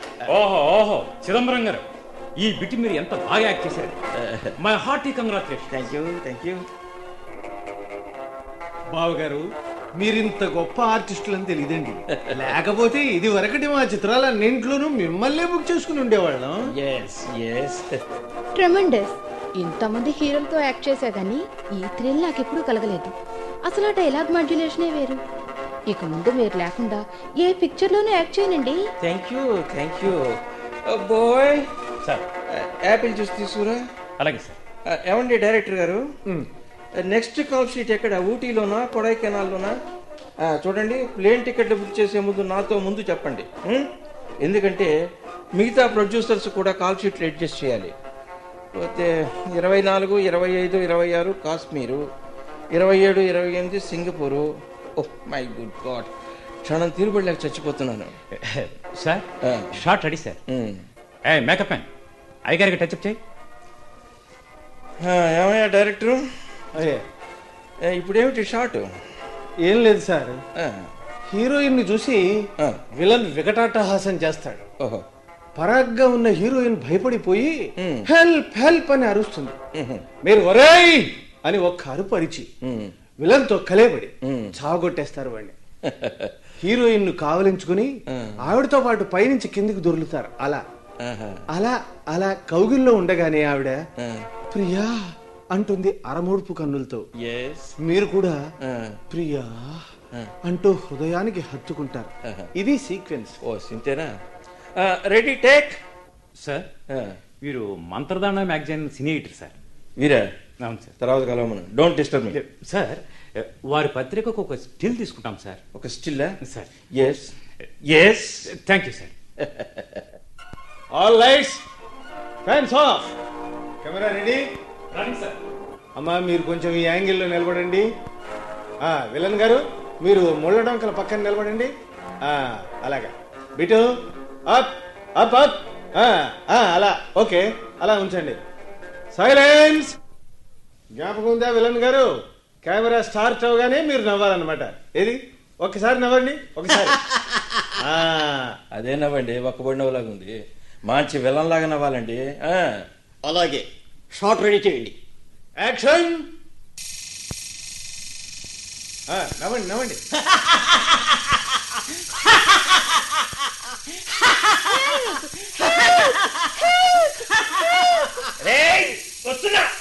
ఓహో ఓహో చిదంబరం గారు ఈ బిట్ మీరు ఎంత బాగా యాక్ట్ చేశారు my hearty congratulation thank you thank you బావగారు మీరింత గొప్ప ఆర్టిస్టులని తెలియదండి లేకపోతే ఇది వరకటి మా చిత్రాలన్నింట్లోనూ మిమ్మల్నే బుక్ చేసుకుని ఉండేవాళ్ళం ఎస్ ఎస్ ట్రెమండస్ ఇంతమంది హీరోలతో యాక్ట్ చేశా గానీ ఈ థ్రిల్ నాకెప్పుడూ కలగలేదు అసలు ఆ డైలాగ్ మాడ్యులేషనే వేరు ఇక ముందు మీరు లేకుండా ఏ పిక్చర్లోనూ యాక్ట్ చేయనండి thank you thank you boy sir apple juice తీసుకురా అలాగే సార్ Uh, ఏమండి డైరెక్టర్ గారు నెక్స్ట్ కాల్ షీట్ ఎక్కడ ఊటీలోనా కొడైకెనాల్లోనా ఆ, చూడండి ప్లేన్ టికెట్లు బుక్ చేసే ముందు నాతో ముందు చెప్పండి ఉం? ఎందుకంటే మిగతా ప్రొడ్యూసర్స్ కూడా కాల్ షీట్లు అడ్జస్ట్ చేయాలి పోతే ఇరవై నాలుగు ఇరవై ఐదు ఇరవై ఆరు కాశ్మీరు ఇరవై ఏడు ఇరవై ఎనిమిది Singapore oh my good god క్షణం తీరుబడిలేక చచ్చిపోతున్నాను సార్ ఆ. షార్ట్ రెడీ సార్ ఉం. ఏ మేకప్ మ్యాన్ అయ్యగారికి టచ్అప్ చేయి ఆ, ఏమయ్యా డైరెక్టరు అదే ఏ, ఇప్పుడేమిటి షార్ట్ ఏం లేదు సార్ ఆ, హీరోయిన్ ని చూసి ఆ. విలన్ వికటాటహాసం చేస్తాడు ఓహో పరాగ్గా ఉన్న హీరోయిన్ భయపడిపోయి మ్. హెల్ప్ హెల్ప్ అని అరుస్తుంది ఉహు. మీరు ఒరేయ్ అని ఒక్క అరుపు అరిచి ఉం. విలన్ తో కలేబడి మ్. చావగొట్టేస్తారు వాడిని హీరోయిన్ ను కావలించుకుని ఆ. ఆవిడతో పాటు పైనుంచి కిందికి దొర్లుతారు అలా ఆహా. అలా అలా కౌగిల్లో ఉండగానే ఆవిడ ఆ. ప్రియా అంటుంది అరమూడుపు కన్నులతో Yes. మీరు కూడా ఆ. ప్రియా ఆ. అంటూ హృదయానికి హత్తుకుంటారు ఆహా. ఇది సీక్వెన్స్ ఓ సింతేనా రెడీ టేక్ సార్ వీరు మంత్రదాన మ్యాగజైన్ సినీ ఎడిటర్ సార్ వీరా అవును సార్ తర్వాత కలవమను డోంట్ డిస్టర్బ్ మీ సార్ వారి పత్రికకు ఒక స్టిల్ తీసుకుంటాం సార్ ఒక still sir yes yes thank you sir all lights fans off camera ready రండి సార్ అమ్మా మీరు కొంచెం ఈ యాంగిల్లో నిలబడండి ఆ, విలన్ గారు మీరు ముళ్ళ డొంకల పక్కన నిలబడండి ఆ, అలాగా బిటు అప్ అప్ అప్ ఆ, ఆ, అలా ఓకే అలా ఉంచండి సైలెన్స్ జ్ఞాపకం ఉందా విలన్ గారు కెమెరా స్టార్ట్ అవగానే మీరు నవ్వాలన్నమాట ఏది ఒకసారి నవ్వండి ఒకసారి ఆ, అదే నవ్వండి ఒక్కబడినలాగా ఉంది మంచి విలన్ లాగా నవ్వాలండి ఆ. అలాగే షార్ట్ రెడీ చేయండి యాక్షన్ ఆ, నవ్వండి నవ్వండి రేయ్, వస్తున్నా